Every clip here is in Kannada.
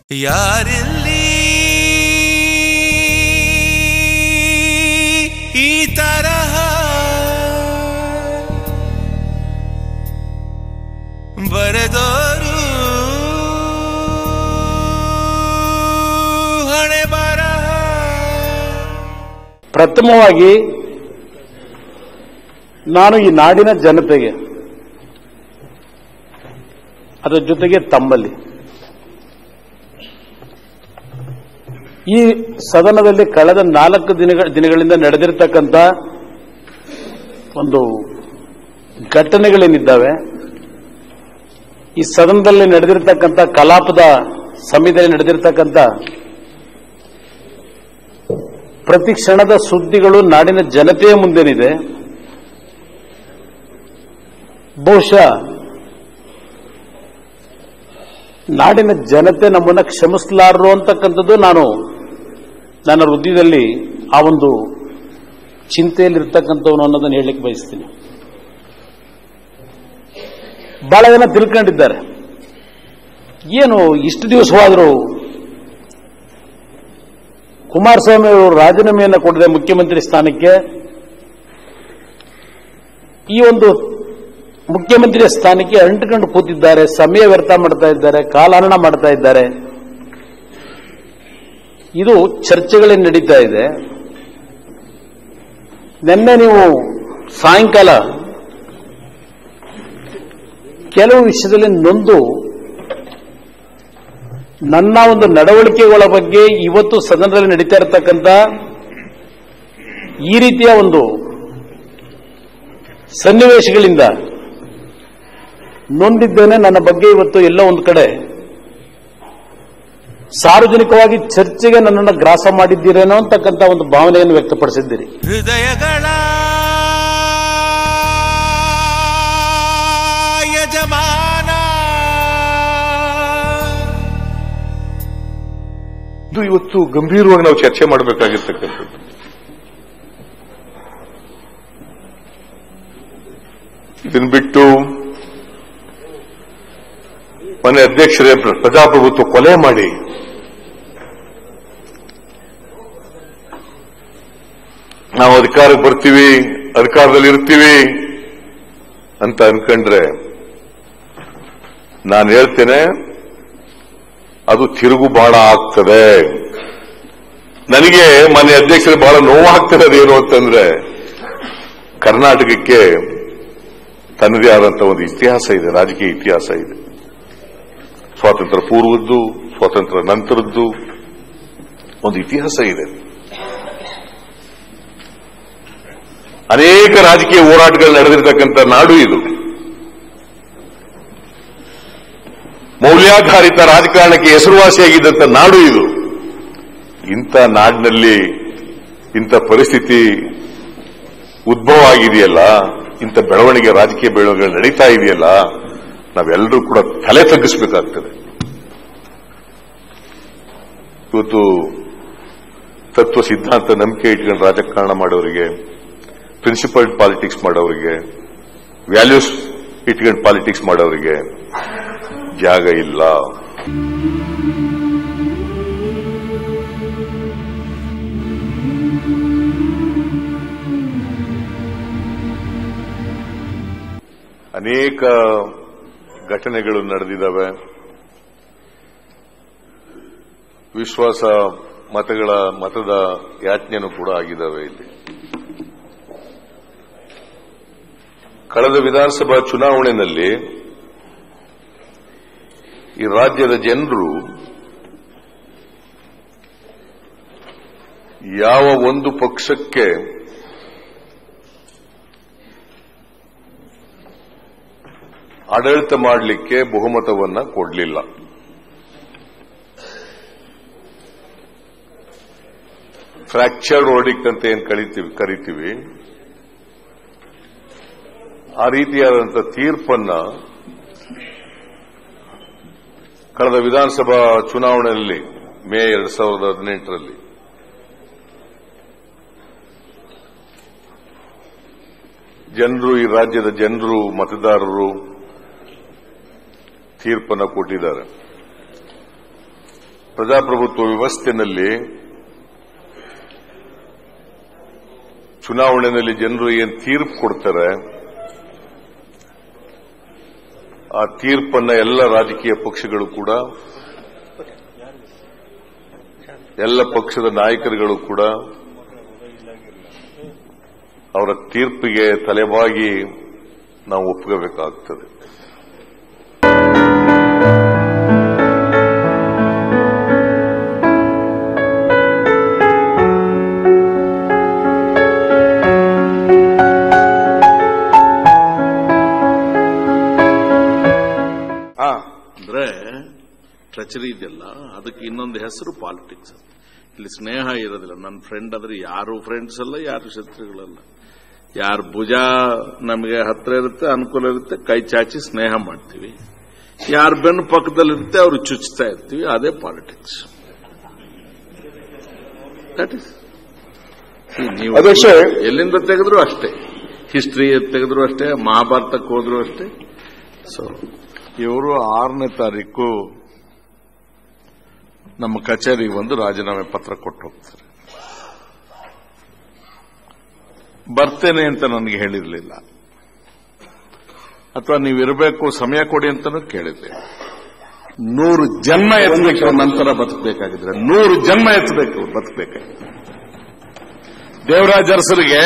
ಯಾರಿಲ್ಲಿ ಈ ತರಹ ಬರೆದೋರು ಹಣೆ ಬರಹ ಪ್ರಥಮವಾಗಿ ನಾನು ಈ ನಾಡಿನ ಜನತೆಗೆ ಅದರ ಜೊತೆಗೆ ತಮ್ಮಲ್ಲಿ ಈ ಸದನದಲ್ಲಿ ಕಳೆದ ನಾಲ್ಕು ದಿನಗಳ ದಿನಗಳಿಂದ ನಡೆದಿರ್ತಕ್ಕಂಥ ಒಂದು ಘಟನೆಗಳೇನಿದ್ದಾವೆ ಈ ಸದನದಲ್ಲಿ ನಡೆದಿರ್ತಕ್ಕಂಥ ಕಲಾಪದ ಸಮಯದಲ್ಲಿ ನಡೆದಿರ್ತಕ್ಕಂಥ ಪ್ರತಿ ಕ್ಷಣದ ಸುದ್ದಿಗಳು ನಾಡಿನ ಜನತೆಯ ಮುಂದೇನಿದೆ ಬಹುಶಃ ನಾಡಿನ ಜನತೆ ನಮ್ಮನ್ನ ಕ್ಷಮಿಸಲಾರರು ಅಂತಕ್ಕಂಥದ್ದು ನಾನು ನನ್ನ ಹೃದಯದಲ್ಲಿ ಆ ಒಂದು ಚಿಂತೆಯಲ್ಲಿರ್ತಕ್ಕಂಥವನು ಅನ್ನೋದನ್ನು ಹೇಳಲಿಕ್ಕೆ ಬಯಸ್ತೀನಿ ಬಹಳ ಜನ ತಿಳ್ಕೊಂಡಿದ್ದಾರೆ ಏನು ಇಷ್ಟು ದಿವಸವಾದರೂ ಕುಮಾರಸ್ವಾಮಿ ಅವರು ರಾಜೀನಾಮೆಯನ್ನು ಕೊಡದೆ ಮುಖ್ಯಮಂತ್ರಿ ಸ್ಥಾನಕ್ಕೆ ಈ ಒಂದು ಮುಖ್ಯಮಂತ್ರಿಯ ಸ್ಥಾನಕ್ಕೆ ಅಂಟಿಕೊಂಡು ಕೂತಿದ್ದಾರೆ ಸಮಯ ವ್ಯರ್ಥ ಮಾಡ್ತಾ ಇದ್ದಾರೆ ಕಾಲಹರಣ ಮಾಡ್ತಾ ಇದ್ದಾರೆ ಇದು ಚರ್ಚೆಗಳೇ ನಡೀತಾ ಇದೆ ನಿನ್ನೆ ನೀವು ಸಾಯಂಕಾಲ ಕೆಲವು ವಿಷಯದಲ್ಲಿ ನೊಂದು ನನ್ನ ಒಂದು ನಡವಳಿಕೆಗಳ ಬಗ್ಗೆ ಇವತ್ತು ಸದನದಲ್ಲಿ ನಡೀತಾ ಇರತಕ್ಕಂಥ ಈ ರೀತಿಯ ಒಂದು ಸನ್ನಿವೇಶಗಳಿಂದ ನೊಂದಿದ್ದೇನೆ ನನ್ನ ಬಗ್ಗೆ ಇವತ್ತು ಎಲ್ಲ ಒಂದು ಕಡೆ ಸಾರ್ವಜನಿಕವಾಗಿ ಚರ್ಚೆಗೆ ನನ್ನನ್ನು ಗ್ರಾಸ ಮಾಡಿದ್ದೀರೇನೋ ಅಂತಕ್ಕಂಥ ಒಂದು ಭಾವನೆಯನ್ನು ವ್ಯಕ್ತಪಡಿಸಿದ್ದೀರಿ ಹೃದಯಗಳ ಯಜಮಾನ ಇದು ಇವತ್ತು ಗಂಭೀರವಾಗಿ ನಾವು ಚರ್ಚೆ ಮಾಡಬೇಕಾಗಿರ್ತಕ್ಕಂಥದ್ದು ಇದನ್ನು ಬಿಟ್ಟು ಮನೆ ಅಧ್ಯಕ್ಷರೇ ಪ್ರ- ಪ್ರಜಾಪ್ರಭುತ್ವ ಕೊಲೆ ಮಾಡಿ ನಾವು ಅಧಿಕಾರಕ್ಕೆ ಬರ್ತೀವಿ ಅಧಿಕಾರದಲ್ಲಿ ಇರ್ತೀವಿ ಅಂತ ಅನ್ಕೊಂಡ್ರೆ ನಾನು ಹೇಳ್ತೇನೆ ಅದು ತಿರುಗು ಬಾಣ ಆಗ್ತದೆ ನನಗೆ ಮನೆ ಅಧ್ಯಕ್ಷರು ಬಹಳ ನೋವಾಗ್ತದೆ ಅದೇನು ಅಂತಂದ್ರೆ ಕರ್ನಾಟಕಕ್ಕೆ ತನ್ನದೇ ಆದಂತ ಒಂದು ಇತಿಹಾಸ ಇದೆ ರಾಜಕೀಯ ಇತಿಹಾಸ ಇದೆ ಸ್ವಾತಂತ್ರ್ಯ ಪೂರ್ವದ್ದು ಸ್ವಾತಂತ್ರ್ಯ ನಂತರದ್ದು ಒಂದು ಇತಿಹಾಸ ಇದೆ ಅನೇಕ ರಾಜಕೀಯ ಹೋರಾಟಗಳು ನಡೆದಿರತಕ್ಕಂಥ ನಾಡು ಇದು ಮೌಲ್ಯಾಧಾರಿತ ರಾಜಕಾರಣಕ್ಕೆ ಹೆಸರುವಾಸಿಯಾಗಿದ್ದಂಥ ನಾಡು ಇದು ಇಂಥ ನಾಡಿನಲ್ಲಿ ಇಂಥ ಪರಿಸ್ಥಿತಿ ಉದ್ಭವ ಆಗಿದೆಯಲ್ಲ ಇಂಥ ಬೆಳವಣಿಗೆ ರಾಜಕೀಯ ಬೆಳವಣಿಗೆ ನಡೀತಾ ಇದೆಯಲ್ಲ ನಾವೆಲ್ಲರೂ ಕೂಡ ತಲೆ ತಗ್ಗಿಸಬೇಕಾಗ್ತದೆ ಇವತ್ತು ತತ್ವ ಸಿದ್ಧಾಂತ ನಂಬಿಕೆ ಇಟ್ಕೊಂಡು ರಾಜಕಾರಣ ಮಾಡೋರಿಗೆ ಪ್ರಿನ್ಸಿಪಲ್ ಪಾಲಿಟಿಕ್ಸ್ ಮಾಡೋರಿಗೆ ವ್ಯಾಲ್ಯೂಸ್ ಇಟ್ಕೊಂಡು ಪಾಲಿಟಿಕ್ಸ್ ಮಾಡೋರಿಗೆ ಜಾಗ ಇಲ್ಲ ಅನೇಕ ಘಟನೆಗಳು ನಡೆದಿದ್ದಾವೆ ವಿಶ್ವಾಸ ಮತಗಳ ಮತದ ಯಾಚನೆಯೂ ಕೂಡ ಆಗಿದ್ದಾವೆ ಇಲ್ಲಿ ಕಳೆದ ವಿಧಾನಸಭಾ ಚುನಾವಣೆಯಲ್ಲಿ ಈ ರಾಜ್ಯದ ಜನರು ಯಾವ ಒಂದು ಪಕ್ಷಕ್ಕೆ ಆಡಳಿತ ಮಾಡಲಿಕ್ಕೆ ಬಹುಮತವನ್ನ ಕೊಡಲಿಲ್ಲ ಫ್ರಾಕ್ಚರ್ ವರ್ಡಿಕ್ಟ್ ಅಂತ ಏನ್ ಕರಿತೀವಿ ಕರಿತೀವಿ ಆ ರೀತಿಯಾದಂಥ ತೀರ್ಪನ್ನ ಕಳೆದ ವಿಧಾನಸಭಾ ಚುನಾವಣೆಯಲ್ಲಿ ಮೇ ಎರಡ್ ಸಾವಿರದ ಹದಿನೆಂಟರಲ್ಲಿ ಜನರು ಈ ರಾಜ್ಯದ ಜನರು ಮತದಾರರು ತೀರ್ಪನ್ನು ಕೊಟ್ಟಿದ್ದಾರೆ ಪ್ರಜಾಪ್ರಭುತ್ವ ವ್ಯವಸ್ಥೆನಲ್ಲಿ ಚುನಾವಣೆಯಲ್ಲಿ ಜನರು ಏನ್ ತೀರ್ಪು ಕೊಡ್ತಾರೆ ಆ ತೀರ್ಪನ್ನ ಎಲ್ಲ ರಾಜಕೀಯ ಪಕ್ಷಗಳು ಕೂಡ ಎಲ್ಲ ಪಕ್ಷದ ನಾಯಕರುಗಳು ಕೂಡ ಅವರ ತೀರ್ಪಿಗೆ ತಲೆಬಾಗಿ ನಾವು ಒಪ್ಕೋಬೇಕಾಗ್ತದೆ ಹಾ ಅಂದ್ರೆ ಟ್ರಚರಿ ಇದೆಯಲ್ಲ ಅದಕ್ಕೆ ಇನ್ನೊಂದು ಹೆಸರು ಪಾಲಿಟಿಕ್ಸ್ ಇಲ್ಲಿ ಸ್ನೇಹ ಇರೋದಿಲ್ಲ ನನ್ನ ಫ್ರೆಂಡ್ ಅಂದ್ರೆ ಯಾರು ಫ್ರೆಂಡ್ಸ್ ಅಲ್ಲ ಯಾರು ಶತ್ರುಗಳಲ್ಲ ಯಾರು ಭುಜ ನಮಗೆ ಹತ್ರ ಇರುತ್ತೆ ಅನುಕೂಲ ಇರುತ್ತೆ ಕೈ ಚಾಚಿ ಸ್ನೇಹ ಮಾಡ್ತೀವಿ ಯಾರ ಬೆನ್ನು ಪಕ್ಕದಲ್ಲಿರುತ್ತೆ ಅವ್ರು ಚುಚ್ತಾ ಇರ್ತೀವಿ ಅದೇ ಪಾಲಿಟಿಕ್ಸ್ ದಟ್ ಇಸ್ ನೀವು ಅಧ್ಯಕ್ಷೆ. ಎಲ್ಲಿಂದ ತೆಗೆದ್ರು ಅಷ್ಟೇ ಹಿಸ್ಟ್ರಿ ತೆಗೆದ್ರು ಅಷ್ಟೇ ಮಹಾಭಾರತಕ್ಕೆ ಹೋದ್ರು ಅಷ್ಟೇ ಸೊ ಇವರು ಆರನೇ ತಾರೀಕು ನಮ್ಮ ಕಚೇರಿಗೆ ಒಂದು ರಾಜೀನಾಮೆ ಪತ್ರ ಕೊಟ್ಟು ಹೋಗ್ತಾರೆ ಬರ್ತೇನೆ ಅಂತ ನನಗೆ ಹೇಳಿರಲಿಲ್ಲ ಅಥವಾ ನೀವಿರಬೇಕು ಸಮಯ ಕೊಡಿ ಅಂತಲೂ ಕೇಳಿದ್ದೆ ನೂರು ಜನ್ಮ ಎತ್ತಬೇಕು ನಂತರ ಬದುಕಬೇಕಾಗಿದ್ರೆ ನೂರು ಜನ್ಮ ಎತ್ತಬೇಕು ಬದುಕಬೇಕಾಗಿದ್ರೆ ದೇವರಾಜ ಅರಸರಿಗೆ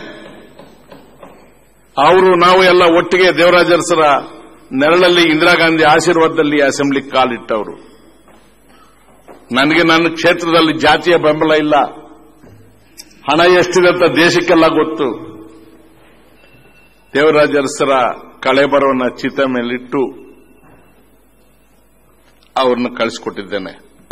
ಅವರು ನಾವು ಎಲ್ಲ ಒಟ್ಟಿಗೆ ದೇವರಾಜ ಅರಸರ ನೆರಳಲ್ಲಿ ಇಂದಿರಾ ಗಾಂಧಿ ಆಶೀರ್ವಾದದಲ್ಲಿ ಅಸೆಂಬ್ಲಿ ಕಾಲಿಟ್ಟವರು ನನಗೆ ನನ್ನ ಕ್ಷೇತ್ರದಲ್ಲಿ ಜಾತಿಯ ಬೆಂಬಲ ಇಲ್ಲ ಹಣ ಎಷ್ಟಿದೆ ಅಂತ ದೇಶಕ್ಕೆಲ್ಲ ಗೊತ್ತು ದೇವರಾಜ ಅರಸರ ಕಳೆಬರವನ್ನ ಚಿತ ಮೇಲಿಟ್ಟು ಅವ್ರನ್ನ ಕಳಿಸಿಕೊಟ್ಟಿದ್ದೇನೆ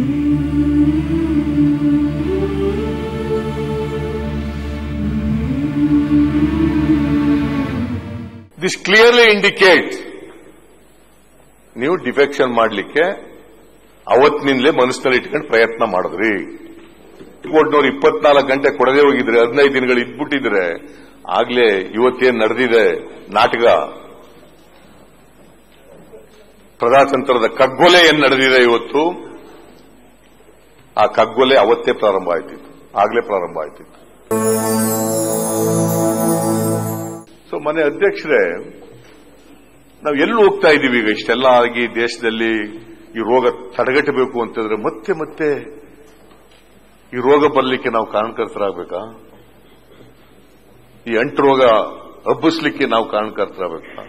ದಿಸ್ ಕ್ಲಿಯರ್ಲಿ ಇಂಡಿಕೇಟ್ ನೀವು ಡಿಫೆಕ್ಷನ್ ಮಾಡಲಿಕ್ಕೆ ಅವತ್ತಿನಿಂದಲೇ ಮನಸ್ಸಿನಲ್ಲಿ ಇಟ್ಕೊಂಡು ಪ್ರಯತ್ನ ಮಾಡಿದ್ರಿ ಕೋರ್ಟ್ನವ್ರು ಇಪ್ಪತ್ನಾಲ್ಕು ಗಂಟೆ ಕೊಡದೆ ಹೋಗಿದ್ರೆ ಹದಿನೈದು ದಿನಗಳು ಇದ್ಬಿಟ್ಟಿದ್ರೆ ಆಗ್ಲೇ ಇವತ್ತೇನ್ ನಡೆದಿದೆ ನಾಟಕ ಪ್ರಜಾತಂತ್ರದ ಕಗ್ಗೊಲೆ ಏನ್ ನಡೆದಿದೆ ಇವತ್ತು ಆ ಕಗ್ಗೊಲೆ ಅವತ್ತೇ ಪ್ರಾರಂಭ ಆಯ್ತಿತ್ತು ಆಗ್ಲೇ ಪ್ರಾರಂಭ ಆಯ್ತಿತ್ತು ಸೊ ಮನೆ ಅಧ್ಯಕ್ಷರೇ ನಾವು ಎಲ್ಲಿ ಹೋಗ್ತಾ ಇದ್ದೀವಿ ಈಗ ಇಷ್ಟೆಲ್ಲ ಆಗಿ ದೇಶದಲ್ಲಿ ಈ ರೋಗ ತಡೆಗಟ್ಟಬೇಕು ಅಂತಂದ್ರೆ ಮತ್ತೆ ಮತ್ತೆ ಈ ರೋಗ ಬರಲಿಕ್ಕೆ ನಾವು ಕಾರಣಕರ್ತರಾಗಬೇಕಾ ಈ ಅಂಟು ರೋಗ ಹಬ್ಬಿಸ್ಲಿಕ್ಕೆ ನಾವು ಕಾರಣಕರ್ತರಾಗಬೇಕಾ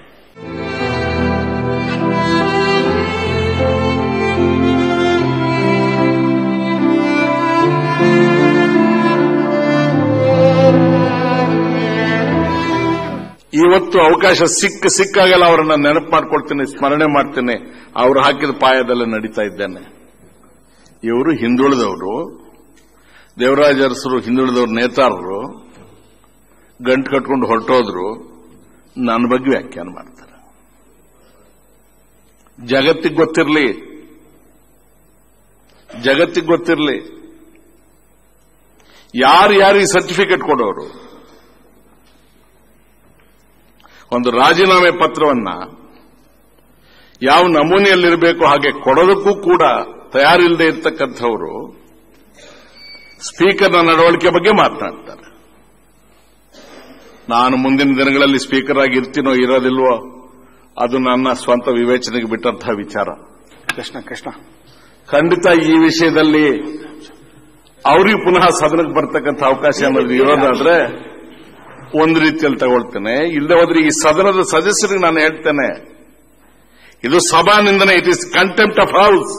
ಇವತ್ತು ಅವಕಾಶ ಸಿಕ್ಕ ಸಿಕ್ಕಾಗೆಲ್ಲ ಅವರನ್ನ ನೆನಪು ಮಾಡ್ಕೊಳ್ತೀನಿ ಸ್ಮರಣೆ ಮಾಡ್ತೇನೆ ಅವರು ಹಾಕಿದ ಪಾಯದಲ್ಲೇ ನಡೀತಾ ಇದ್ದೇನೆ ಇವರು ಹಿಂದುಳಿದವರು ದೇವರಾಜ ಅರಸರು ಹಿಂದುಳಿದವ್ರ ನೇತಾರರು ಗಂಟು ಕಟ್ಕೊಂಡು ಹೊರಟೋದ್ರು ನನ್ನ ಬಗ್ಗೆ ವ್ಯಾಖ್ಯಾನ ಮಾಡ್ತಾರೆ ಜಗತ್ತಿಗೆ ಗೊತ್ತಿರಲಿ ಜಗತ್ತಿಗೆ ಗೊತ್ತಿರಲಿ ಯಾರು ಯಾರಿಗೆ ಸರ್ಟಿಫಿಕೇಟ್ ಕೊಡೋರು ಒಂದು ರಾಜೀನಾಮೆ ಪತ್ರವನ್ನ ಯಾವ ನಮೂನೆಯಲ್ಲಿರಬೇಕು ಹಾಗೆ ಕೊಡೋದಕ್ಕೂ ಕೂಡ ತಯಾರಿಲ್ಲದೆ ಇರ್ತಕ್ಕಂಥವರು ಸ್ಪೀಕರ್ನ ನಡವಳಿಕೆ ಬಗ್ಗೆ ಮಾತನಾಡ್ತಾರೆ ನಾನು ಮುಂದಿನ ದಿನಗಳಲ್ಲಿ ಸ್ಪೀಕರ್ ಆಗಿ ಇರ್ತೀನೋ ಇರೋದಿಲ್ವೋ ಅದು ನನ್ನ ಸ್ವಂತ ವಿವೇಚನೆಗೆ ಬಿಟ್ಟಂತಹ ವಿಚಾರ ಕೃಷ್ಣ ಕೃಷ್ಣ ಖಂಡಿತ ಈ ವಿಷಯದಲ್ಲಿ ಅವ್ರಿಗೆ ಪುನಃ ಸದನಕ್ಕೆ ಬರ್ತಕ್ಕಂಥ ಅವಕಾಶ ಅನ್ನೋದು ಇರೋದಾದ್ರೆ ಒಂದು ರೀತಿಯಲ್ಲಿ ತಗೊಳ್ತೇನೆ ಇಲ್ಲದೆ ಹೋದ್ರೆ ಈ ಸದನದ ಸದಸ್ಯರಿಗೆ ನಾನು ಹೇಳ್ತೇನೆ ಇದು ಸಭಾ ನಿಂದನೆ it is contempt of house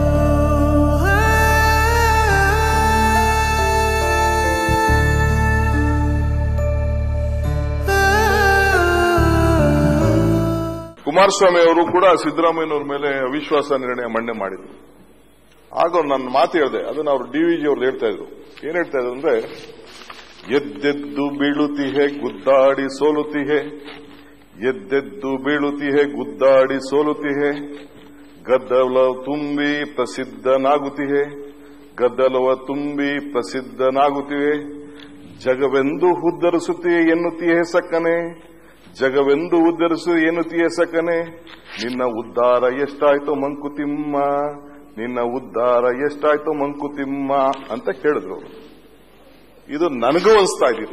Kumaraswamy ಅವರು ಕೂಡ ಸಿದ್ದರಾಮಯ್ಯನವ್ರ ಮೇಲೆ ಅವಿಶ್ವಾಸ ನಿರ್ಣಯ ಮಂಡನೆ ಮಾಡಿದ್ರು ಆಗ ನನ್ನ ಮಾತು ಹೇಳಿದೆ ಅದನ್ನ ಅವರು ಡಿವಿಜಿ ಅವ್ರು ಹೇಳ್ತಾ ಇದ್ರು ಏನ್ ಹೇಳ್ತಾ ಇದ್ರು ಅಂದ್ರೆ ಎದ್ದೆದ್ದು ಬೀಳುತ್ತಿಹೆ ಗುದ್ದಾಡಿ ಸೋಲುತ್ತಿಹೆ ಎದ್ದೆದ್ದು ಬೀಳುತ್ತಿಹೆ ಗುದ್ದಾಡಿ ಸೋಲುತ್ತಿಹೆ ಗದ್ದಲ ತುಂಬಿ ಪ್ರಸಿದ್ಧನಾಗುತ್ತಿಹೆ ಗದ್ದಲವ ತುಂಬಿ ಪ್ರಸಿದ್ಧನಾಗುತ್ತಿವೆ ಜಗವೆಂದು ಉದ್ಧರಿಸುತ್ತಿಯೇ ಎನ್ನುತ್ತೀಯೇ ಸಕ್ಕನೆ ಜಗವೆಂದು ಉದ್ಧರಿಸು ಎನ್ನುತ್ತೀಯೇ ಸಕ್ಕನೆ ನಿನ್ನ ಉದ್ಧಾರ ಎಷ್ಟಾಯ್ತು ಮಂಕುತಿಮ್ಮ ನಿನ್ನ ಉದ್ಧಾರ ಎಷ್ಟಾಯ್ತು ಮಂಕುತಿಮ್ಮ ಅಂತ ಹೇಳಿದ್ರು ಅವರು ಇದು ನನಗೂ ಅನಿಸ್ತಾ ಇದ್ದೀರಿ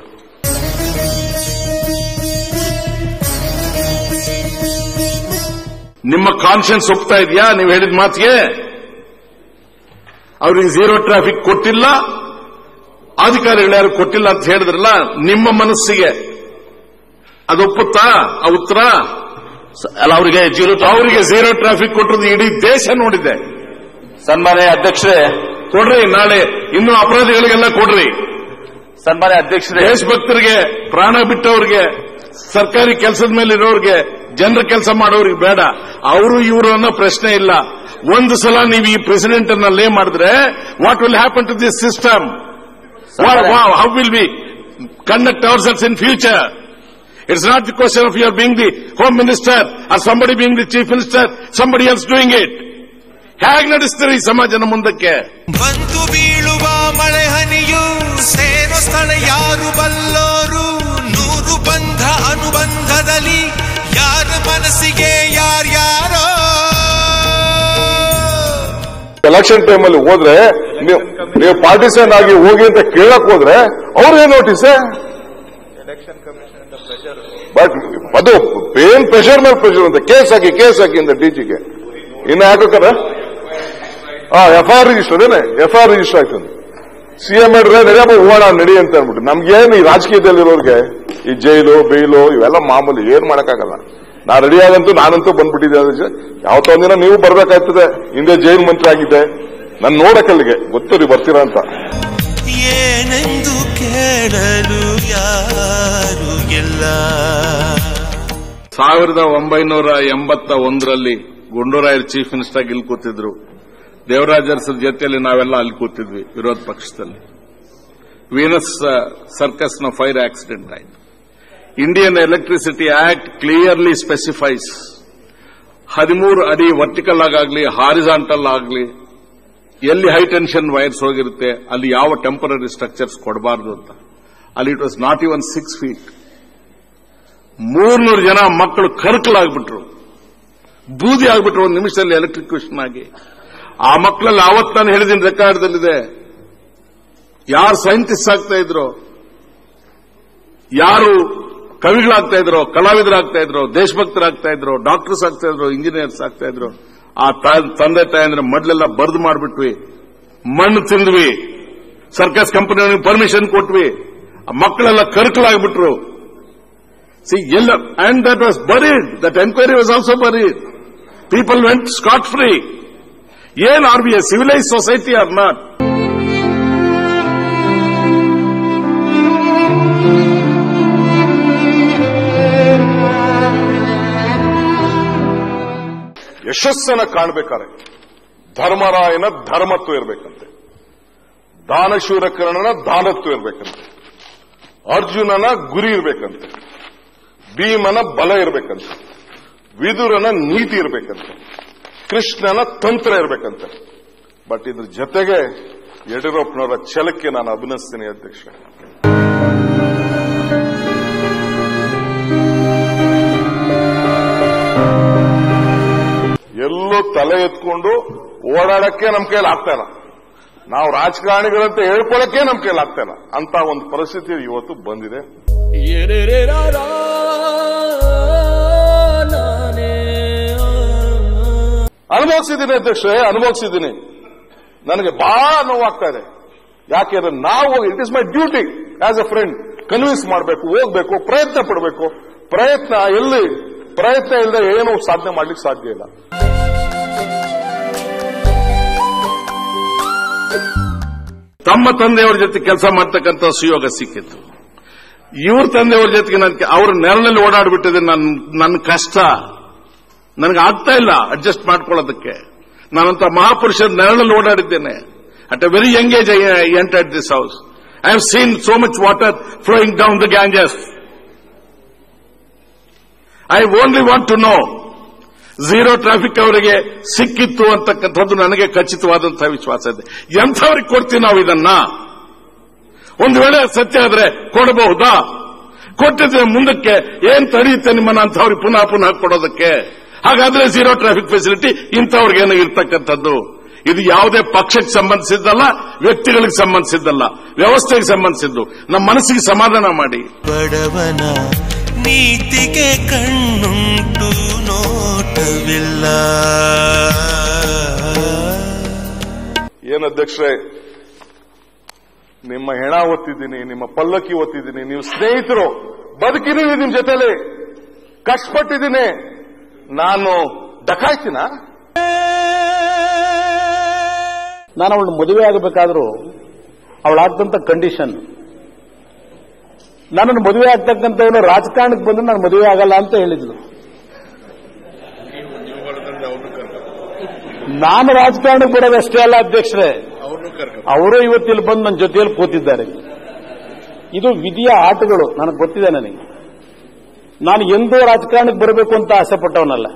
ನಿಮ್ಮ ಕಾನ್ಶಿಯನ್ಸ್ ಒಪ್ತಾ ಇದೆಯಾ ನೀವು ಹೇಳಿದ ಮಾತಿಗೆ ಅವ್ರಿಗೆ ಝೀರೋ ಟ್ರಾಫಿಕ್ ಕೊಟ್ಟಿಲ್ಲ ಅಧಿಕಾರಿಗಳು ಯಾರು ಕೊಟ್ಟಿಲ್ಲ ಅಂತ ಹೇಳಿದ್ರಲ್ಲ ನಿಮ್ಮ ಮನಸ್ಸಿಗೆ ಅದು ಒಪ್ಪುತ್ತಾ ಆ ಉತ್ತರ ಅಲ್ಲ ಅವರಿಗೆ ಜೀರೋ ಅವರಿಗೆ ಝೀರೋ ಟ್ರಾಫಿಕ್ ಕೊಟ್ಟಿರೋದು ಇಡೀ ದೇಶ ನೋಡಿದೆ ಸನ್ಮಾನ್ಯ ಅಧ್ಯಕ್ಷರೇ ಕೊಡ್ರಿ ನಾಳೆ ಇನ್ನು ಅಪರಾಧಿಗಳಿಗೆಲ್ಲ ಕೊಡ್ರಿ ಸನ್ಮಾನ್ಯ ಅಧ್ಯಕ್ಷರೇ ದೇಶಭಕ್ತರಿಗೆ ಪ್ರಾಣ ಬಿಟ್ಟವ್ರಿಗೆ ಸರ್ಕಾರಿ ಕೆಲಸದ ಮೇಲೆ ಇರೋರಿಗೆ ಜನರ ಕೆಲಸ ಮಾಡೋರಿಗೆ ಬೇಡ ಅವರು ಇವರು ಅನ್ನೋ ಪ್ರಶ್ನೆ ಇಲ್ಲ ಒಂದು ಸಲ ನೀವು ಈ ಪ್ರೆಸಿಡೆಂಟ್ ಅನ್ನ ಲೇ ಮಾಡಿದ್ರೆ what will happen to this system how will be conduct ourselves in future it's not the question of your being the home minister or somebody being the chief minister somebody else doing it ಹೇಗೆ ನಡೆಸ್ತೀರಿ ಈ ಸಮಾಜನ ಮುಂದಕ್ಕೆ ಬಂದು ಬೀಳುವ ಮಳೆ ಹನಿಯು ಸೇರೋ ಸ್ಥಳ ಯಾರು ಬಲ್ಲೋರು ನೂರು ಬಂಧ ಅನುಬಂಧದಲ್ಲಿ ಯಾರ ಮನಸ್ಸಿಗೆ ಯಾರ್ಯಾರೋ ಎಲೆಕ್ಷನ್ ಟೈಮಲ್ಲಿ ಹೋದ್ರೆ ನೀವು ನೀವು ಪಾರ್ಟಿಸನ್ ಆಗಿ ಹೋಗಿ ಅಂತ ಕೇಳಕ್ ಹೋದ್ರೆ ಅವ್ರಿಗೆ ನೋಟಿಸ್ ಬಟ್ ಅದು ಏನ್ ಪ್ರೆಷರ್ ಮೇಲೆ ಪ್ರೆಷರ್ ಅಂತ ಕೇಸ್ ಹಾಕಿ ಕೇಸ್ ಹಾಕಿ ಅಂತ ಡಿಜಿಗೆ ಇನ್ನು ಹಾಕಕ್ಕಾರ ಹಾ ಎಫ್ ಆರ್ ರಿಜಿಸ್ಟರ್ ಅದೇನೆ ಎಫ್ ಆರ್ ರಿಜಿಸ್ಟರ್ ಆಯ್ತು ಸಿಎಂ ಹೇಳಿದ್ರೆ ನಡೆಯಪ್ಪ ಹೋಗೋಣ ನಡಿ ಅಂತ ಅಂದ್ಬಿಟ್ಟು ನಮ್ಗೇನು ಈ ರಾಜಕೀಯದಲ್ಲಿರೋರ್ಗೆ ಈ ಜೈಲು ಬೇಲು ಇವೆಲ್ಲ ಮಾಮೂಲಿ ಏನ್ ಮಾಡಕ್ಕಾಗಲ್ಲ ನಾ ರೆಡಿ ಆಗಂತೂ ನಾನಂತೂ ಬಂದ್ಬಿಟ್ಟಿದ್ದೆ ಅಧ್ಯಕ್ಷ. ಯಾವತ್ತೋ ಒಂದಿನ ನೀವು ಬರ್ಬೇಕಾಗ್ತದೆ ಹಿಂದೆ ಜೈಲು ಮಂತ್ರಿ ಆಗಿದ್ದೆ ನನ್ ನೋಡಕ್ಕಲ್ಲಿಗೆ ಗೊತ್ತು ರೀ ಬರ್ತೀರಾ ಅಂತ ಏನೆಂದು ಕೇಳಲು ಯಾರು ಎಲ್ಲ ಸಾವಿರದ ಒಂಬೈನೂರ ಎಂಬತ್ತ ಒಂದರಲ್ಲಿ ಗುಂಡೂರಾಯರ್ ಚೀಫ್ ಮಿನಿಸ್ಟರ್ ಆಗಿ ಇಲ್ಲಿ ಕೂತಿದ್ರು ದೇವರಾಜ ಅರಸರ ಜೊತೆಯಲ್ಲಿ ನಾವೆಲ್ಲ ಅಲ್ಲಿ ಕೂತಿದ್ವಿ ವಿರೋಧ ಪಕ್ಷದಲ್ಲಿ ವೀನಸ್ ಸರ್ಕಸ್ ನ ಫೈರ್ ಆಕ್ಸಿಡೆಂಟ್ ಆಯಿತು Indian electricity act clearly specifies ಹದಿಮೂರು ಅಡಿ ವರ್ಟಿಕಲ್ ಆಗಾಗ್ಲಿ ಹಾರಿಜಾಂಟಲ್ ಆಗಲಿ ಎಲ್ಲಿ ಹೈ ಟೆನ್ಷನ್ ವೈರ್ಸ್ ಹೋಗಿರುತ್ತೆ ಅಲ್ಲಿ ಯಾವ ಟೆಂಪರರಿ ಸ್ಟ್ರಕ್ಚರ್ಸ್ ಕೊಡಬಾರದು ಅಂತ ಅಲ್ಲಿ it was not even six feet ಮೂರ್ನೂರು ಜನ ಮಕ್ಕಳು ಕರ್ಕಲಾಗ್ಬಿಟ್ರು ಬೂದಿ ಆಗ್ಬಿಟ್ರು ಒಂದು ನಿಮಿಷದಲ್ಲಿ ಎಲೆಕ್ಟ್ರಿಕ್ಯೂಷನ್ ಆಗಿ ಆ ಮಕ್ಕಳಲ್ಲಿ ಆವತ್ತು ನಾನು ಹೇಳಿದ್ದೀನಿ ರೆಕಾರ್ಡ್ದಲ್ಲಿದೆ ಯಾರು ಸೈಂಟಿಸ್ಟ್ ಆಗ್ತಾ ಇದ್ರು ಯಾರು ಕವಿಗಳಾಗ್ತಾ ಇದ್ರು ಕಲಾವಿದರಾಗ್ತಾ ಇದ್ರು ದೇಶಭಕ್ತರಾಗ್ತಾ ಇದ್ರು ಡಾಕ್ಟರ್ಸ್ ಆಗ್ತಾ ಇದ್ರು ಇಂಜಿನಿಯರ್ಸ್ ಆಗ್ತಾ ಇದ್ರು ಆ ತಾ- ತಂದೆ ತಾಯಿ ಅಂದ್ರೆ ಮಡ್ಲೆಲ್ಲ ಬರ್ದು ಮಾಡ್ಬಿಟ್ವಿ ಮಣ್ಣು ತಿಂದ್ವಿ ಸರ್ಕಸ್ ಕಂಪನಿಯವರಿಗೆ ಪರ್ಮಿಷನ್ ಕೊಟ್ವಿ ಆ ಮಕ್ಕಳೆಲ್ಲ ಕರ್ಕಲಾಗ್ಬಿಟ್ರು ಸಿ ಎಲ್ಲ and that was buried that enquiry was also buried people went scot free ಏನ್ are we a civilise society or not ಯಶಸ್ಸನ್ನ ಕಾಣಬೇಕಾರೆ ಧರ್ಮರಾಯನ ಧರ್ಮತ್ವ ಇರಬೇಕಂತೆ ದಾನಶೂರ ಕರ್ಣನ ದಾನತ್ವ ಇರಬೇಕಂತೆ ಅರ್ಜುನನ ಗುರಿ ಇರಬೇಕಂತೆ ಭೀಮನ ಬಲ ಇರಬೇಕಂತೆ ವಿದುರನ ನೀತಿ ಇರಬೇಕಂತೆ ಕೃಷ್ಣನ ತಂತ್ರ ಇರಬೇಕಂತೆ ಬಟ್ ಇದ್ರ ಜೊತೆಗೆ ಯಡಿಯೂರಪ್ಪನವರ ಛಲಕ್ಕೆ ನಾನು ಅಭಿನಯಿಸ್ತೀನಿ ಅಧ್ಯಕ್ಷ ಎಲ್ಲೂ ತಲೆ ಎತ್ಕೊಂಡು ಓಡಾಡಕ್ಕೆ ನಮ್ ಕೈಲಿ ಆಗ್ತಾ ಇಲ್ಲ ನಾವು ರಾಜಕಾರಣಿಗಳಂತ ಹೇಳ್ಕೊಳಕ್ಕೆ ನಮ್ ಕೈಲಿ ಆಗ್ತಾ ಇಲ್ಲ ಅಂತ ಒಂದು ಪರಿಸ್ಥಿತಿ ಇವತ್ತು ಬಂದಿದೆ ಅನುಭವಿಸಿದ್ದೀನಿ ಅಧ್ಯಕ್ಷರೇ ಅನುಭವಿಸಿದ್ದೀನಿ ನನಗೆ ಬಹಳ ನೋವಾಗ್ತಾ ಇದೆ ಯಾಕೆಂದ್ರೆ ನಾವು it is my duty as a friend convince ಮಾಡಬೇಕು ಹೋಗ್ಬೇಕು ಪ್ರಯತ್ನ ಪಡಬೇಕು ಪ್ರಯತ್ನ ಎಲ್ಲಿ ಪ್ರಯತ್ನ ಇಲ್ಲದೆ ಏನು ಸಾಧನೆ ಮಾಡ್ಲಿಕ್ಕೆ ಸಾಧ್ಯ ಇಲ್ಲ ತಮ್ಮ ತಂದೆಯವರ ಜೊತೆ ಕೆಲಸ ಮಾಡ್ತಕ್ಕಂಥ ಸುಯೋಗ ಸಿಕ್ಕಿತ್ತು ಇವ್ರ ತಂದೆಯವರ ಜೊತೆಗೆ ನನಗೆ ಅವ್ರ ನೆರಳಲ್ಲಿ ಓಡಾಡ್ಬಿಟ್ಟಿದೆ ನನ್ನ ನನ್ನ ಕಷ್ಟ ನನಗೆ ಆಗ್ತಾ ಇಲ್ಲ ಅಡ್ಜಸ್ಟ್ ಮಾಡ್ಕೊಳ್ಳೋದಕ್ಕೆ ನಾನಂತ ಮಹಾಪುರುಷರ ನೆರಳಲ್ಲಿ ಓಡಾಡಿದ್ದೇನೆ at a very young age I entered this house I have seen so much water flowing down the Ganges I only want to know zero traffic ಅವರಿಗೆ ಸಿಕ್ಕಿತ್ತು ಅಂತಕ್ಕಂಥದ್ದು ನನಗೆ ಖಚಿತವಾದಂತಹ ವಿಶ್ವಾಸ ಇದೆ ಎಂಥವ್ರಿಗೆ ಕೊಡ್ತೀವಿ ನಾವು ಇದನ್ನ ಒಂದು ವೇಳೆ ಸತ್ಯ ಆದ್ರೆ ಕೊಡಬಹುದಾ ಕೊಟ್ಟಿದ್ರೆ ಮುಂದಕ್ಕೆ ಏನ್ ತಡೆಯುತ್ತೆ ನಿಮ್ಮನ್ನ ಅಂಥವ್ರಿಗೆ ಪುನಃ ಪುನಃ ಕೊಡೋದಕ್ಕೆ ಹಾಗಾದ್ರೆ ಝೀರೋ ಟ್ರಾಫಿಕ್ ಫೆಸಿಲಿಟಿ ಇಂಥವ್ರಿಗೇನು ಇರ್ತಕ್ಕಂಥದ್ದು ಇದು ಯಾವುದೇ ಪಕ್ಷಕ್ಕೆ ಸಂಬಂಧಿಸಿದ್ದಲ್ಲ ವ್ಯಕ್ತಿಗಳಿಗೆ ಸಂಬಂಧಿಸಿದ್ದಲ್ಲ ವ್ಯವಸ್ಥೆಗೆ ಸಂಬಂಧಿಸಿದ್ದು ನಮ್ಮ ಮನಸ್ಸಿಗೆ ಸಮಾಧಾನ ಮಾಡಿ ಬಡವನ ನೀತಿಗೆ ಕಣ್ಣುಂಟು ನೋಟವಿಲ್ಲ ಏನ್ ಅಧ್ಯಕ್ಷರೇ ನಿಮ್ಮ ಹೆಣ ಒತ್ತಿದ್ದೀನಿ ನಿಮ್ಮ ಪಲ್ಲಕ್ಕಿ ಒತ್ತಿದ್ದೀನಿ ನೀವು ಸ್ನೇಹಿತರು ಬದುಕಿದೀನಿ ನಿಮ್ ಜೊತೆಲಿ ಕಷ್ಟಪಟ್ಟಿದ್ದೀನಿ ನಾನು ಡಕಾಯ್ತಿನ ನಾನು ಅವಳು ಮದುವೆ ಆಗಬೇಕಾದ್ರೂ ಅವಳಾಗ್ದಂತ ಕಂಡೀಷನ್ ನನ್ನನ್ನು ಮದುವೆ ಆಗ್ತಕ್ಕಂಥವನು ರಾಜಕಾರಣಕ್ಕೆ ಬಂದ್ರೆ ನಾನು ಮದುವೆ ಆಗಲ್ಲ ಅಂತ ಹೇಳಿದ್ಲು ನಾನು ರಾಜಕಾರಣಕ್ಕೆ ಬರೋದಷ್ಟೇ ಅಲ್ಲ ಅಧ್ಯಕ್ಷರೇ ಅವರು ಇವತ್ತಿಲ್ಲಿ ಬಂದು ನನ್ನ ಜೊತೆಯಲ್ಲಿ ಕೂತಿದ್ದಾರೆ ಇದು ವಿಧಿಯ ಆಟಗಳು ನನಗೆ ಗೊತ್ತಿದೆ ನನಗೆ ನಾನು ಎಂದೂ ರಾಜಕಾರಣಕ್ಕೆ ಬರಬೇಕು ಅಂತ ಆಸೆ ಪಟ್ಟವನಲ್ಲ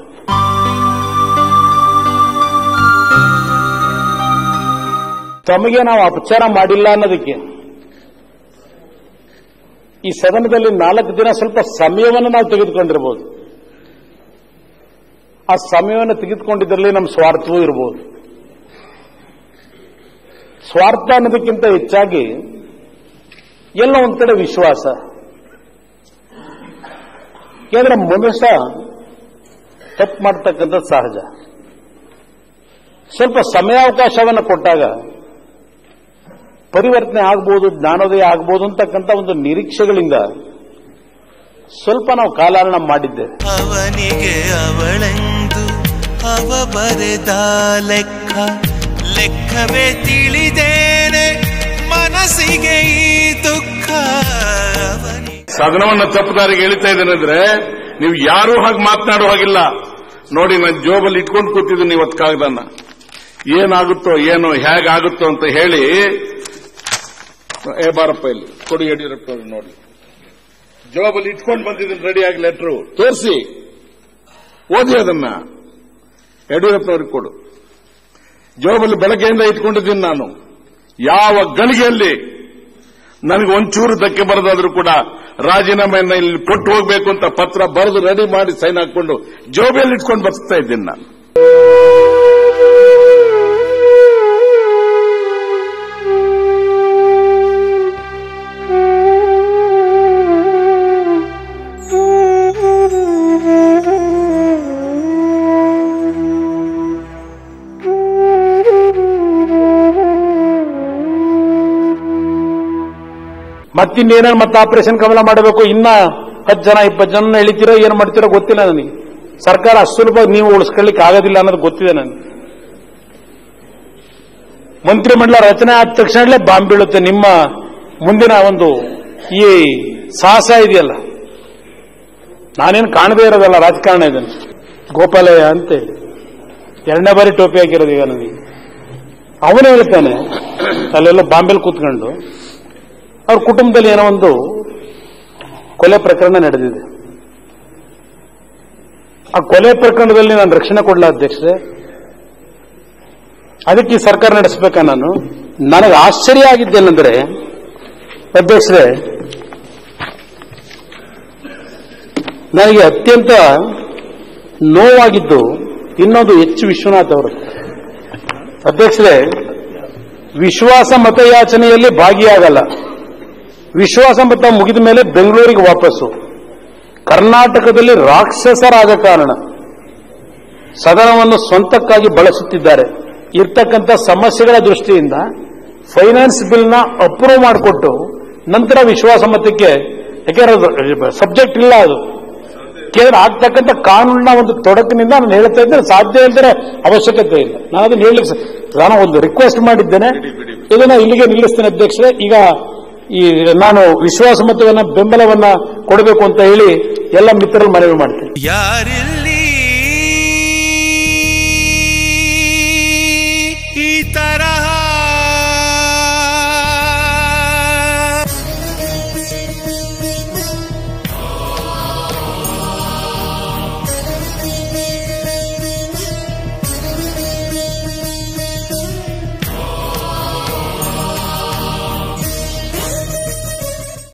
ತಮಗೆ ನಾವು ಅಪಚಾರ ಮಾಡಿಲ್ಲ ಅನ್ನೋದಕ್ಕೆ ಈ ಸದನದಲ್ಲಿ ನಾಲ್ಕು ದಿನ ಸ್ವಲ್ಪ ಸಮಯವನ್ನು ನಾವು ತೆಗೆದುಕೊಂಡಿರಬಹುದು ಆ ಸಮಯವನ್ನು ತೆಗೆದುಕೊಂಡಿದ್ರಲ್ಲಿ ನಮ್ಮ ಸ್ವಾರ್ಥವೂ ಇರಬಹುದು ಸ್ವಾರ್ಥ ಅನ್ನೋದಕ್ಕಿಂತ ಹೆಚ್ಚಾಗಿ ಎಲ್ಲ ಒಂದ್ ಕಡೆ ವಿಶ್ವಾಸ ಯಾಕಂದ್ರೆ ಮನುಷ್ಯ ತಪ್ಪು ಮಾಡ್ತಕ್ಕಂಥದ್ದು ಸಹಜ ಸ್ವಲ್ಪ ಸಮಯಾವಕಾಶವನ್ನು ಕೊಟ್ಟಾಗ ಪರಿವರ್ತನೆ ಆಗ್ಬೋದು ಜ್ಞಾನೋದಯ ಆಗ್ಬೋದು ಅಂತಕ್ಕಂಥ ಒಂದು ನಿರೀಕ್ಷೆಗಳಿಂದ ಸ್ವಲ್ಪ ನಾವು ಕಾಲಹರಣ ಮಾಡಿದ್ದೇವೆ ಅವನಿಗೆ ಅವಳೆಂದು ಅವ ಬರೆದ ಲೆಕ್ಕ ಲೆಕ್ಕವೇ ತಿಳಿದೇನೆ ಮನಸ್ಸಿಗೆ ಈ ದುಃಖ ಅವನಿಗೆ ಸದನವನ್ನ ತಪ್ಪುದಾರಿಗೆ ಎಳಿತಾ ಇದ್ದೇನೆ ಅಂದ್ರೆ ನೀವು ಯಾರೂ ಹಾಗೆ ಮಾತನಾಡೋ ಹಾಗಿಲ್ಲ ನೋಡಿ ನಾನು ಜೋಬಲ್ಲಿ ಇಟ್ಕೊಂಡು ಕೂತಿದ್ದೀನಿ ಇವತ್ತು ಕಾಗದನ್ನ ಏನಾಗುತ್ತೋ ಏನೋ ಹೇಗಾಗುತ್ತೋ ಅಂತ ಹೇಳಿ ಏ ಬಾರಪ್ಪ ಇಲ್ಲಿ ಕೊಡಿ ಯಡಿಯೂರಪ್ಪ ಅವ್ರಿಗೆ ನೋಡಿ ಜೋಬಲ್ಲಿ ಇಟ್ಕೊಂಡು ಬಂದಿದ್ದೀನಿ ರೆಡಿಯಾಗಿ ಲೆಟ್ರು ತೋರಿಸಿ ಓದಿ ಅದನ್ನ ಯಡಿಯೂರಪ್ಪನವ್ರಿಗೆ ಕೊಡು ಜೋಬಲ್ಲಿ ಬೆಳಗ್ಗೆಯಿಂದ ಇಟ್ಕೊಂಡಿದ್ದೀನಿ ನಾನು ಯಾವ ಗಳಿಗೆಯಲ್ಲಿ ನನಗೆ ಒಂಚೂರು ಧಕ್ಕೆ ಬರದಾದ್ರೂ ಕೂಡ ರಾಜೀನಾಮೆಯನ್ನ ಇಲ್ಲಿ ಕೊಟ್ಟು ಹೋಗಬೇಕು ಅಂತ ಪತ್ರ ಬರೆದು ರೆಡಿ ಮಾಡಿ ಸೈನ್ ಹಾಕೊಂಡು ಜೋಬಿಯಲ್ಲಿ ಇಟ್ಕೊಂಡು ಬರ್ತಾ ಇದ್ದೀನಿ ನಾನು ಮತ್ತಿನ್ನೇನೇನು ಮತ್ತೆ ಆಪರೇಷನ್ ಕಮಲ ಮಾಡಬೇಕು ಇನ್ನ ಹತ್ತು ಜನ ಇಪ್ಪತ್ತು ಜನ ಎಳಿತೀರೋ ಏನು ಮಾಡ್ತೀರೋ ಗೊತ್ತಿಲ್ಲ ನನಗೆ ಸರ್ಕಾರ ಅಷ್ಟು ಸುಲಭ ನೀವು ಉಳಿಸ್ಕೊಳ್ಳಿಕ್ಕೆ ಆಗೋದಿಲ್ಲ ಅನ್ನೋದು ಗೊತ್ತಿದೆ ನನಗೆ ಮಂತ್ರಿಮಂಡಲ ರಚನೆ ಆದ ತಕ್ಷಣಲೇ ಬಾಂಬ್ ಬೀಳುತ್ತೆ ನಿಮ್ಮ ಮುಂದಿನ ಒಂದು ಈ ಸಾಹಸ ಇದೆಯಲ್ಲ ನಾನೇನು ಕಾಣದೇ ಇರೋದಲ್ಲ ರಾಜಕಾರಣ ಇದನ್ನು ಗೋಪಾಲಯ್ಯ ಅಂತೇಳಿ ಎರಡನೇ ಬಾರಿ ಟೋಪಿ ಹಾಕಿರೋದು ಈಗ ನನಗೆ ಅವನೇ ಹೇಳ್ತಾನೆ ಅಲ್ಲೆಲ್ಲ ಬಾಂಬೆಲ್ ಕೂತ್ಕೊಂಡು ಅವ್ರ ಕುಟುಂಬದಲ್ಲಿ ಏನೋ ಒಂದು ಕೊಲೆ ಪ್ರಕರಣ ನಡೆದಿದೆ ಆ ಕೊಲೆ ಪ್ರಕರಣದಲ್ಲಿ ನಾನು ರಕ್ಷಣೆ ಕೊಡಲ ಅಧ್ಯಕ್ಷರೇ ಅದಕ್ಕೆ ಈ ಸರ್ಕಾರ ನಡೆಸಬೇಕಾ ನಾನು ನನಗೆ ಆಶ್ಚರ್ಯ ಆಗಿದ್ದೇನೆಂದ್ರೆ ಅಧ್ಯಕ್ಷರೇ ನನಗೆ ಅತ್ಯಂತ ನೋವಾಗಿದ್ದು ಇನ್ನೊಂದು ಹೆಚ್ಚು ವಿಶ್ವನಾಥ್ ಅವರು ಅಧ್ಯಕ್ಷರೇ ವಿಶ್ವಾಸ ಮತಯಾಚನೆಯಲ್ಲಿ ಭಾಗಿಯಾಗಲ್ಲ ವಿಶ್ವಾಸ ಮತ ಮುಗಿದ ಮೇಲೆ ಬೆಂಗಳೂರಿಗೆ ವಾಪಸ್ಸು ಕರ್ನಾಟಕದಲ್ಲಿ ರಾಕ್ಷಸ ರಾಜಕಾರಣ ಸದನವನ್ನು ಸ್ವಂತಕ್ಕಾಗಿ ಬಳಸುತ್ತಿದ್ದಾರೆ ಇರ್ತಕ್ಕಂಥ ಸಮಸ್ಯೆಗಳ ದೃಷ್ಟಿಯಿಂದ ಫೈನಾನ್ಸ್ ಬಿಲ್ನ ಅಪ್ರೂವ್ ಮಾಡಿಕೊಟ್ಟು ನಂತರ ವಿಶ್ವಾಸ ಮತಕ್ಕೆ ಯಾಕೆಂದ್ರೆ ಸಬ್ಜೆಕ್ಟ್ ಇಲ್ಲ ಅದು ಕೇಂದ್ರ ಆಗ್ತಕ್ಕಂಥ ಕಾನೂನಿನ ಒಂದು ತೊಡಕಿನಿಂದ ನಾನು ಹೇಳ್ತಾ ಇದ್ದೇನೆ ಸಾಧ್ಯ ಇಲ್ಲದ್ರೆ ಅವಶ್ಯಕತೆ ಇಲ್ಲ ನಾನು ಅದನ್ನ ಹೇಳಲಿಕ್ಕೆ ಸ- ನಾನು ಒಂದು ರಿಕ್ವೆಸ್ಟ್ ಮಾಡಿದ್ದೇನೆ ಇದನ್ನ ಇಲ್ಲಿಗೆ ನಿಲ್ಲಿಸ್ತೇನೆ ಅಧ್ಯಕ್ಷರೇ ಈಗ ಈ ನಾನು ವಿಶ್ವಾಸ ಮತವನ್ನ ಬೆಂಬಲವನ್ನ ಕೊಡಬೇಕು ಅಂತ ಹೇಳಿ ಎಲ್ಲ ಮಿತ್ರರು ಮನವಿ ಮಾಡ್ತೇನೆ ಯಾರಿಲ್ಲಿ ಈ ತರಹ